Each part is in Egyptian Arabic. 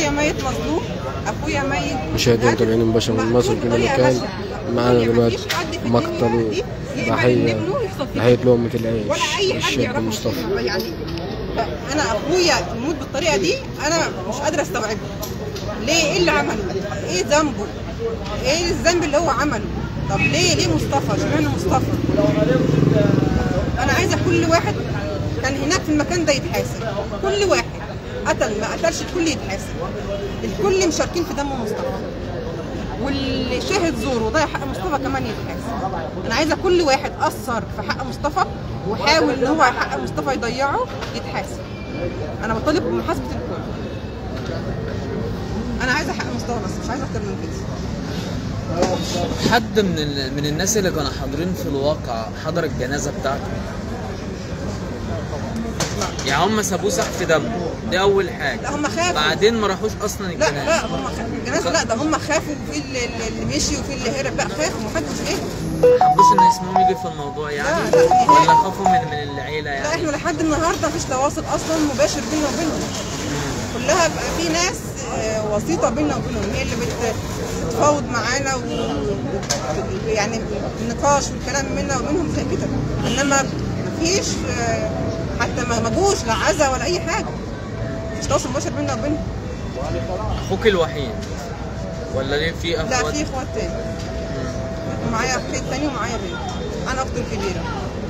اخويا ميت مظلوم اخويا ميت مشاهدينا متابعين مباشر من مصر في كل مكان معانا دلوقتي مقتل ضحية ضحية لقمة العيش ولا اي حد الشاب يعرفه مصطفى يعني انا اخويا يموت بالطريقه دي انا مش قادره استوعبها ليه ايه اللي عمله ايه ذنبه ايه الذنب اللي هو عمله طب ليه ليه مصطفى اشمعنى مصطفى انا عايزه كل واحد كان هناك في المكان ده يتحاسب كل واحد قتل ما قتلش الكل يتحاسب الكل مشاركين في دم مصطفى واللي شاهد زور وضيع حق مصطفى كمان يتحاسب انا عايزه كل واحد اثر في حق مصطفى وحاول ان هو حق مصطفى يضيعه يتحاسب انا بطالب بمحاسبه الكل انا عايزه حق مصطفى بس مش عايزه اكتر من كده حد من ال... من الناس اللي كانوا حاضرين في الواقع حضر الجنازه بتاعته يعني هم سابوه سقف دم دي اول حاجه لا هم خافوا بعدين ما راحوش اصلا لا الجنازه لا هم خ... الجنازه لا ده هم خافوا في اللي, اللي مشي وفي اللي هرب لا خافوا ما حدش ايه ما حبوش ان اسمهم يجي في الموضوع يعني لا، لا. ولا خافوا من من العيله لا يعني احنا لحد النهارده مفيش تواصل اصلا مباشر بيننا وبينهم كلها بقى في ناس آه، وسيطه بيننا وبينهم هي اللي بت- بتتفاوض معانا و و- يعني النقاش والكلام منا وبينهم زي كده انما مفيش آه، حتى ما ما جوش لا عزا ولا اي حاجه مفيش تواصل مباشر بيننا وبينهم اخوك الوحيد ولا ليه في لا اخوات في اخوات تاني معايا اخت تاني ومعايا بنت انا اخته الكبيره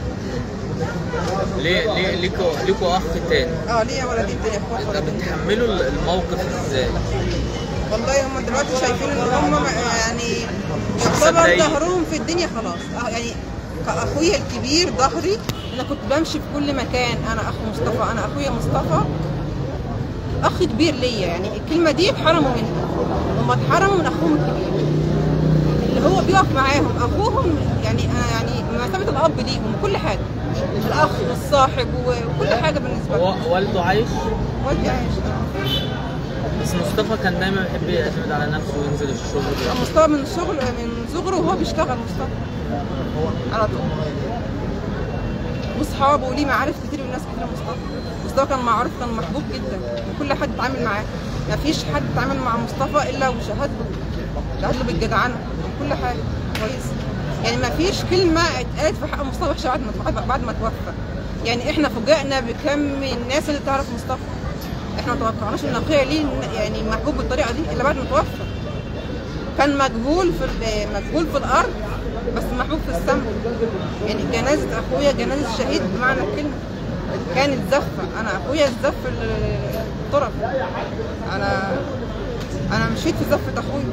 ليه ليه ليكوا ليكوا اخ تاني اه ليا ولدين تاني اخوات طب ولدين بتحملوا الموقف ازاي؟ والله هم دلوقتي شايفين ان هم يعني يعتبر مصدقين. ظهرهم في الدنيا خلاص اه يعني كاخويا الكبير ظهري انا كنت بمشي في كل مكان انا اخو مصطفى انا اخويا مصطفى اخ كبير ليا يعني الكلمه دي اتحرموا منها هم اتحرموا من اخوهم الكبير اللي هو بيقف معاهم اخوهم يعني انا يعني بمثابه الاب ليهم كل حاجه الاخ والصاحب و- وكل حاجه بالنسبه لهم هو والده عايش والدي عايش بس مصطفى كان دايما بيحب يعتمد على نفسه وينزل الشغل مصطفى من الشغل من صغره وهو بيشتغل مصطفى على طول واصحابه وليه معارف كتير وناس كتير مصطفى مصطفى كان معروف كان محبوب جدا وكل حد اتعامل معاه ما فيش حد اتعامل مع مصطفى الا وشهد له شهد له بالجدعنه وكل حاجه كويس يعني ما فيش كلمه اتقالت في حق مصطفى وحشه بعد ما بعد ما توفى يعني احنا فوجئنا بكم الناس اللي تعرف مصطفى احنا ما توقعناش ان اخويا ليه يعني محبوب بالطريقه دي الا بعد ما توفى كان مجهول في ال- مجهول في الارض بس محبوب في السماء يعني جنازه اخويا جنازه شهيد بمعنى الكلمه كانت زفه انا اخويا الزف ال- الطرف انا انا مشيت في زفه اخويا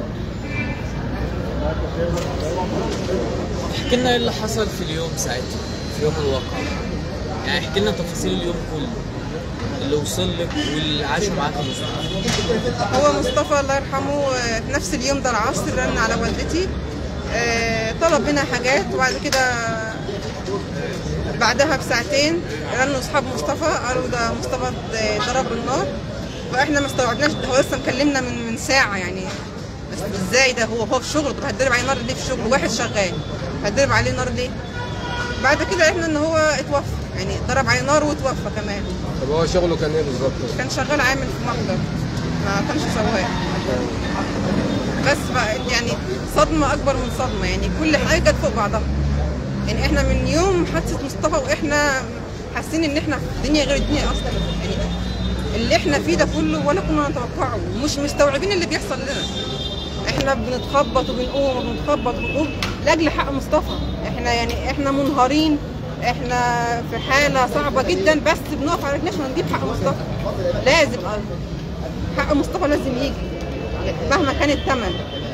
احكي لنا ايه اللي حصل في اليوم ساعتها في يوم الواقع يعني احكي لنا تفاصيل اليوم كله اللي وصل لك واللي عاشوا معاك يا مصطفى هو مصطفى الله يرحمه آه، في نفس اليوم ده العصر رن على والدتي آه، طلب منها حاجات وبعد كده بعدها بساعتين رنوا اصحاب مصطفى قالوا ده مصطفى ضرب بالنار فاحنا ما استوعبناش ده هو لسه مكلمنا من من ساعه يعني بس ازاي ده هو هو في شغله طب هتضرب عليه نار ليه في شغله واحد شغال هتضرب عليه نار ليه بعد كده عرفنا ان هو اتوفى يعني ضرب عليه نار واتوفى كمان طب هو شغله كان ايه بالظبط؟ كان شغال عامل في محضر ما كانش سواق بس بقى يعني صدمة أكبر من صدمة يعني كل حاجة جت فوق بعضها يعني احنا من يوم حادثة مصطفى واحنا حاسين ان احنا في دنيا غير الدنيا اصلا يعني اللي احنا فيه ده كله ولا كنا نتوقعه ومش مستوعبين اللي بيحصل لنا احنا بنتخبط وبنقوم وبنتخبط وبنقوم لاجل حق مصطفى احنا يعني احنا منهارين احنا في حاله صعبه جدا بس بنقف على رجلنا عشان نجيب حق مصطفى لازم حق مصطفى لازم يجي مهما كان الثمن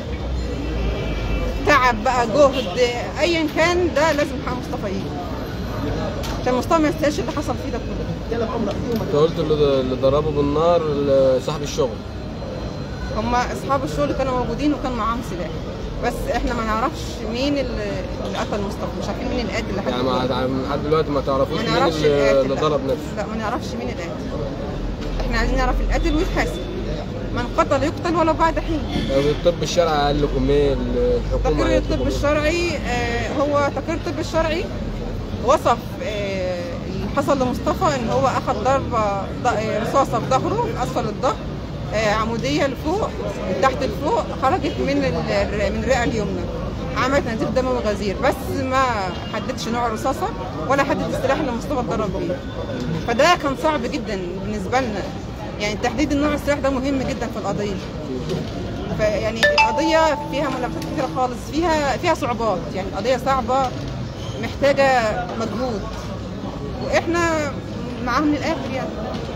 تعب بقى جهد ايا كان ده لازم حق مصطفى يجي عشان مصطفى ما يستاهلش اللي حصل فيه ده كله انت قلت اللي اللي ضربه بالنار صاحب الشغل هما اصحاب الشغل كانوا موجودين وكان معاهم سلاح بس احنا ما نعرفش مين اللي اللي قتل مصطفى مش عارفين مين القاتل لحد يعني دلوقتي. ما- لحد دلوقتي ما تعرفوش ما مين نعرفش اللي القاتل اللي لا. ضرب نفسه لا ما نعرفش مين القاتل احنا عايزين نعرف القاتل ويتحاسب من قتل يقتل ولو بعد حين طب الطب الشرعي قال لكم ايه الحكومه تقرير قالت الطب لكم إيه؟ الشرعي آه، هو تقرير الطب الشرعي وصف آه، اللي حصل لمصطفى ان هو اخذ ضربه ض- آه، رصاصه في ظهره في اسفل الظهر آه، عموديه لفوق من تحت لفوق خرجت من ال- من الرئه اليمنى عملت نزيف دموي غزير بس ما حددش نوع الرصاصه ولا حدد السلاح اللي مصطفى اتضرب بيه فده كان صعب جدا بالنسبه لنا يعني تحديد النوع السلاح ده مهم جدا في القضيه فيعني القضيه فيها ملابسات كتيره خالص فيها فيها صعوبات يعني القضيه صعبه محتاجه مجهود واحنا معاهم للاخر يعني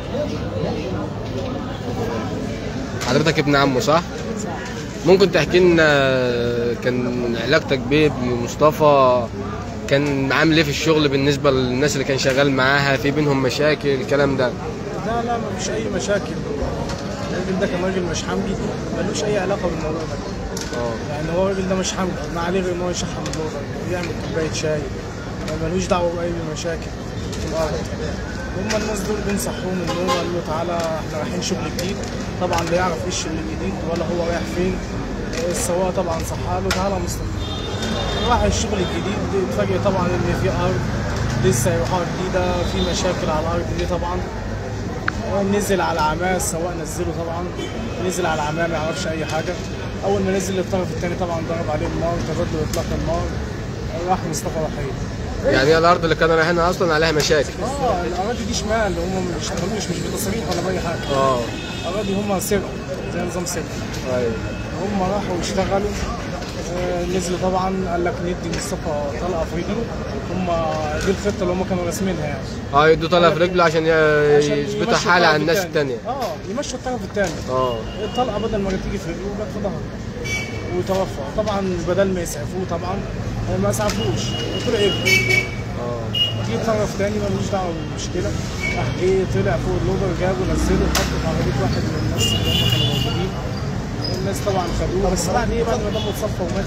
حضرتك ابن عمه صح؟ ممكن تحكي لنا كان علاقتك بيه بمصطفى كان عامل ايه في الشغل بالنسبه للناس اللي كان شغال معاها في بينهم مشاكل الكلام ده لا لا ما فيش اي مشاكل الراجل ده كان راجل مش حمدي ملوش اي علاقه بالموضوع ده اه يعني هو الراجل ده مش حمدي ما عليه غير ان هو يشحن الدورة ويعمل كوبايه شاي ملوش دعوه باي مشاكل في الارض هم الناس دول بنصحوهم ان هو قال له تعالى احنا رايحين شغل جديد طبعا لا يعرف ايه الشغل الجديد ولا هو رايح فين السواق طبعا صحى له تعالى يا مصطفى راح الشغل الجديد اتفاجئ طبعا ان في ارض لسه هيروحوها جديده في مشاكل على الارض دي طبعا نزل على عماه السواق نزله طبعا نزل على عماه ما يعرفش اي حاجه اول ما نزل الطرف الثاني طبعا ضرب عليه النار تبادل اطلاق النار راح مصطفى وحيد يعني هي الارض اللي كانوا رايحينها اصلا عليها مشاكل اه الاراضي دي شمال هم ما بيشتغلوش مش بتصريح ولا باي حاجه اه الاراضي هم سرقه زي نظام سرقه ايوه هم راحوا واشتغلوا آه، نزلوا طبعا قال لك ندي مصطفى طلقه في رجله هم دي الخطه اللي هم كانوا راسمينها يعني اه يدوا طلع في رجله عشان ي- عشان يثبتوا يمشوا حاله على الطرف الناس التاني. التانية اه يمشوا الطرف الثاني اه الطلقه بدل ما تيجي في رجله جت في ظهره وتوفى طبعا بدل ما يسعفوه طبعا آه، ما اسعفوش طلع يجري اه جه طرف تاني ملوش دعوه بالمشكله راح جه طلع فوق اللودر جابه نزله حطه في عربيه واحد من الناس اللي هم كانوا موجودين الناس طبعا خدوه بس بعد ايه بعد ما دمه اتصفى ومات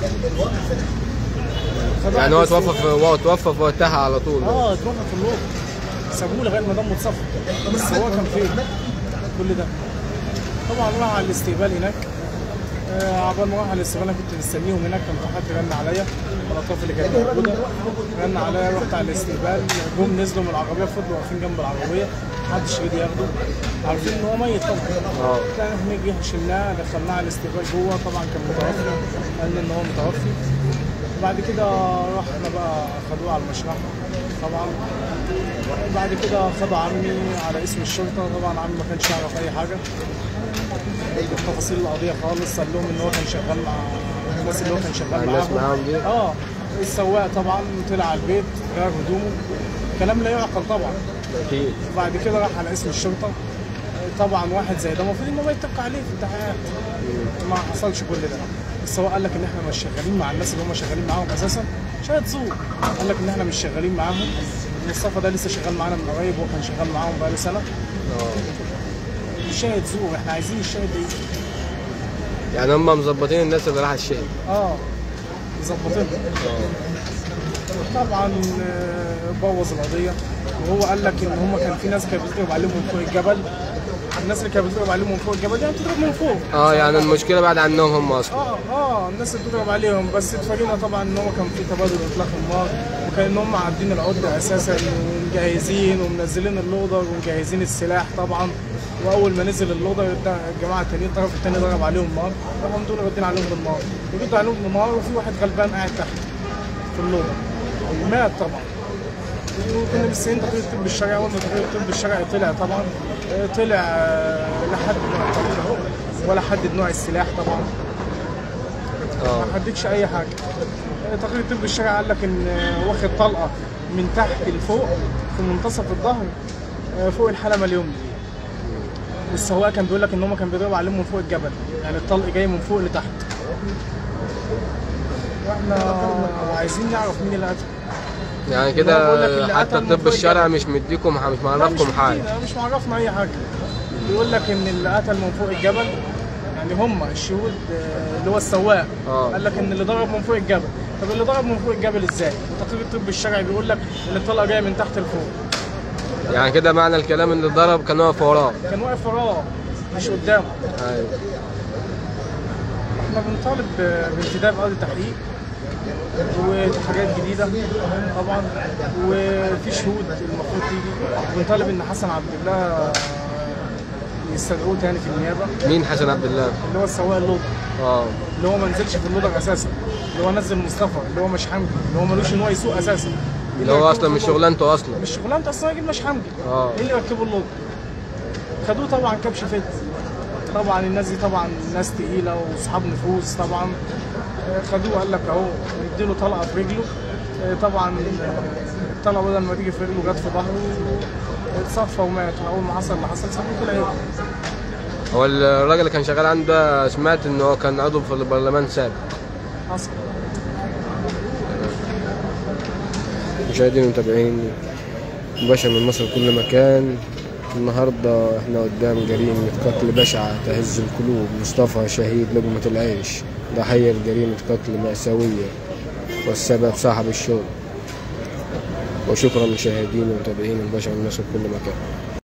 خدوه يعني هو على توفى في هو توفى في وقتها على طول اه اتوفى في اللودر سابوه لغايه ما دمه اتصفى بس هو كان فين كل ده طبعا راح على الاستقبال هناك آه، عقبال ما راح على الاستقبال انا كنت مستنيهم هناك كان في حد رن عليا الاطراف اللي كانت موجوده رن عليا رحت على الاستقبال جم نزلوا من العربيه فضلوا واقفين جنب العربيه محدش رضي ياخده عارفين ان هو ميت طبعا اه كان احنا جه شلناه دخلناه على الاستقبال جوه طبعا كان متوفي قال لنا ان هو متوفي بعد كده رحنا بقى خدوه على المشرحه طبعا بعد كده خدوا عمي على اسم الشرطه طبعا عمي ما كانش يعرف اي حاجه تفاصيل القضيه خالص قال لهم ان هو كان شغال مع الناس اللي هو كان مع شغال الناس معاهم معاهم دي؟ اه السواق طبعا طلع على البيت غير هدومه كلام لا يعقل طبعا اكيد بعد كده راح على اسم الشرطه طبعا واحد زي ده المفروض انه ما يتبقى عليه في التحقيقات ما حصلش كل ده السواق قال لك ان احنا مش شغالين مع الناس اللي هم شغالين معاهم اساسا شاهد زور قال لك ان احنا مش شغالين معاهم مصطفى ده لسه شغال معانا من قريب وهو كان شغال معاهم بقاله سنه اه شاهد زور احنا عايزين الشاهد ده يجي. يعني هم مظبطين الناس اللي راحت الشهر اه مظبطين طبعا آه، بوظ القضيه وهو قال لك ان هم كان في ناس كانت بتضرب عليهم من فوق الجبل الناس اللي كانت بتضرب عليهم من فوق الجبل يعني بتضرب من فوق اه يعني المشكله بعد عنهم هم اصلا اه اه الناس اللي بتضرب عليهم بس اتفاجئنا طبعا ان هو كان في تبادل اطلاق النار وكان ان هم عادين العده اساسا ومجهزين ومنزلين اللودر ومجهزين السلاح طبعا واول ما نزل اللودر ده الجماعه التانيين الطرف التاني ضرب عليهم نار راحوا دول ردين عليهم بالنار ردوا عليهم بالنار وفي واحد غلبان قاعد تحت في اللودر مات طبعا وكنا مستنيين تقرير الطب الشرعي اول ما تقرير الطب الشرعي طلع طبعا آه، طلع آه، لا حد نوع الطلق اهو ولا حدد نوع السلاح طبعا اه ما حددش اي حاجه آه، تقرير الطب الشرعي قال لك ان آه، واخد طلقه من تحت لفوق في منتصف الظهر آه، فوق الحلمه اليمنى والسواق كان بيقول لك ان هم كان بيضربوا عليهم من فوق الجبل يعني الطلق جاي من فوق لتحت واحنا عايزين نعرف مين اللي قتل يعني بقول لك كده اللي حتى قتل الطب المفروض الشرعي يعني. مش مديكم مش لا، مش معرفكم حاجه مدينا، مش معرفنا اي حاجه بيقول لك ان اللي قتل من فوق الجبل يعني هم الشهود آه، اللي هو السواق آه. قال لك ان اللي ضرب من فوق الجبل طب اللي ضرب من فوق الجبل ازاي؟ وتقرير الطب الشرعي بيقول لك ان الطلقه جايه من تحت لفوق يعني كده معنى الكلام ان ضرب كان واقف وراه كان واقف وراه مش قدامه ايوه احنا بنطالب ب- بانتداب قاضي تحقيق وحاجات جديده طبعا وفي شهود المفروض تيجي بنطالب ان حسن عبد الله يستدعوه تاني في النيابه مين حسن عبد الله اللي هو السواق اللودر اه اللي هو ما نزلش في اللودر اساسا اللي هو نزل مصطفى اللي هو مش حمدي اللي هو ملوش ان هو يسوق اساسا اللي هو اصلا مش شغلانته اصلا مش شغلانته اصلا يجيب مش حمدي اه ايه اللي ركبوا اللودر خدوه طبعا كبش فت طبعا الناس دي طبعا ناس تقيله واصحاب نفوذ طبعا آه، خدوه قال لك اهو نديله طلقه في رجله آه، طبعا آه، الطلقه بدل ما تيجي في رجله جت في ظهره اتصفى ومات واول ما حصل اللي حصل سابوه في العيله هو الراجل اللي كان شغال عنده سمعت ان هو كان عضو في البرلمان سابق حصل مشاهدين ومتابعين مباشر من مصر كل مكان النهارده احنا قدام جريمة قتل بشعة تهز القلوب مصطفى شهيد لقمة العيش ضحية جريمة قتل مأساوية والسبب صاحب الشغل وشكرا مشاهدين ومتابعين مباشر من مصر كل مكان